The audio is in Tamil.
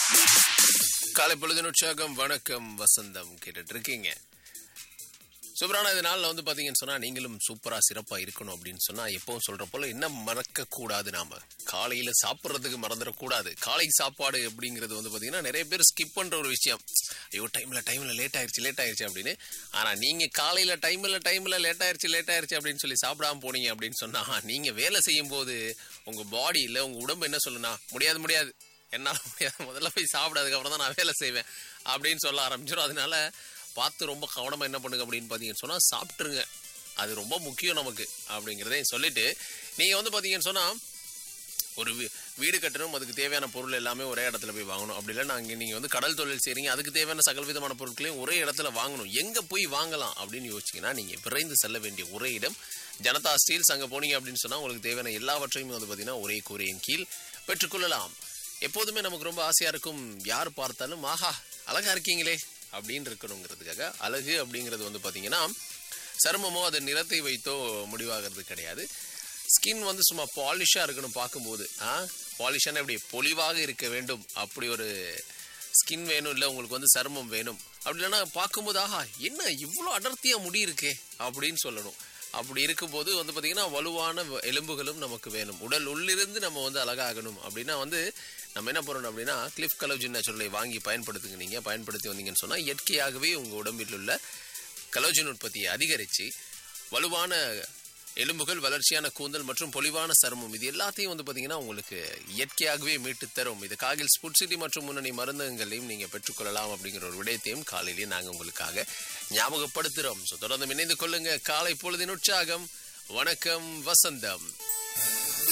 காலை பொழுதின் உற்சாகம் வணக்கம் வசந்தம் கேட்டுட்டு இருக்கீங்க சூப்பரான இந்த நாளில் வந்து பார்த்தீங்கன்னு சொன்னால் நீங்களும் சூப்பராக சிறப்பாக இருக்கணும் அப்படின்னு சொன்னால் எப்பவும் சொல்கிற போல என்ன மறக்கக்கூடாது நாம் காலையில் சாப்பிட்றதுக்கு மறந்துடக்கூடாது காலை சாப்பாடு அப்படிங்கிறது வந்து பார்த்தீங்கன்னா நிறைய பேர் ஸ்கிப் பண்ணுற ஒரு விஷயம் ஐயோ டைமில் டைமில் லேட் ஆயிடுச்சு லேட் ஆயிடுச்சு அப்படின்னு ஆனால் நீங்கள் காலையில் டைமில் டைமில் லேட் ஆயிடுச்சு லேட் ஆயிடுச்சு அப்படின்னு சொல்லி சாப்பிடாம போனீங்க அப்படின்னு சொன்னால் நீங்கள் வேலை செய்யும் போது உங்கள் பாடி இல்லை உங்கள் உடம்பு என்ன சொல்லுனா முடியாது முடியாது என்னால் முடியாது முதல்ல போய் சாப்பிட அதுக்கப்புறம் தான் நான் வேலை செய்வேன் அப்படின்னு சொல்ல ஆரம்பிச்சிடும் அதனால பார்த்து ரொம்ப கவனமாக என்ன பண்ணுங்க அப்படின்னு பார்த்தீங்கன்னு சொன்னால் சாப்பிட்ருங்க அது ரொம்ப முக்கியம் நமக்கு அப்படிங்கிறதையும் சொல்லிட்டு நீங்கள் வந்து பார்த்தீங்கன்னு சொன்னால் ஒரு வீ வீடு கட்டணும் அதுக்கு தேவையான பொருள் எல்லாமே ஒரே இடத்துல போய் வாங்கணும் அப்படி இல்லை நாங்கள் நீங்கள் வந்து கடல் தொழில் செய்கிறீங்க அதுக்கு தேவையான சகல விதமான பொருட்களையும் ஒரே இடத்துல வாங்கணும் எங்கே போய் வாங்கலாம் அப்படின்னு யோசிச்சிங்கன்னா நீங்கள் விரைந்து செல்ல வேண்டிய ஒரே இடம் ஜனதா ஸ்டீல்ஸ் அங்கே போனீங்க அப்படின்னு சொன்னால் உங்களுக்கு தேவையான எல்லாவற்றையும் வந்து பார்த்தீங்கன்னா ஒரே கூரையின் கீழ் பெற்றுக்கொள்ளலாம் எப்போதுமே நமக்கு ரொம்ப ஆசையாக இருக்கும் யார் பார்த்தாலும் ஆஹா அழகா இருக்கீங்களே அப்படின்னு இருக்கணுங்கிறதுக்காக அழகு அப்படிங்கிறது வந்து பார்த்தீங்கன்னா சருமமோ அது நிறத்தை வைத்தோ முடிவாகிறது கிடையாது ஸ்கின் வந்து சும்மா பாலிஷாக இருக்கணும் பார்க்கும்போது ஆ பாலிஷான எப்படி பொலிவாக இருக்க வேண்டும் அப்படி ஒரு ஸ்கின் வேணும் இல்லை உங்களுக்கு வந்து சருமம் வேணும் அப்படி இல்லைன்னா பார்க்கும்போது ஆஹா என்ன இவ்வளோ அடர்த்தியாக முடி இருக்கே அப்படின்னு சொல்லணும் அப்படி இருக்கும்போது வந்து பார்த்தீங்கன்னா வலுவான வ- எலும்புகளும் நமக்கு வேணும் உடல் உள்ளிருந்து நம்ம வந்து அழகாகணும் அப்படின்னா வந்து நம்ம என்ன பண்ணணும் அப்படின்னா கிளிஃப் கலோஜின் நேச்சுரலை வாங்கி பயன்படுத்துங்க நீங்கள் பயன்படுத்தி வந்தீங்கன்னு சொன்னால் இயற்கையாகவே உங்கள் உடம்பில் உள்ள கலோஜின் உற்பத்தியை அதிகரித்து வலுவான எலும்புகள் வளர்ச்சியான கூந்தல் மற்றும் பொலிவான சருமம் இது எல்லாத்தையும் வந்து பார்த்தீங்கன்னா உங்களுக்கு இயற்கையாகவே மீட்டு தரும் இது காகில் ஸ்புட் சிட்டி மற்றும் முன்னணி மருந்தகங்களையும் நீங்கள் பெற்றுக்கொள்ளலாம் அப்படிங்கிற ஒரு விடயத்தையும் காலையிலேயே நாங்கள் உங்களுக்காக ஞாபகப்படுத்துகிறோம் ஸோ தொடர்ந்து இணைந்து கொள்ளுங்க காலை பொழுதின் உற்சாகம் வணக்கம் வசந்தம்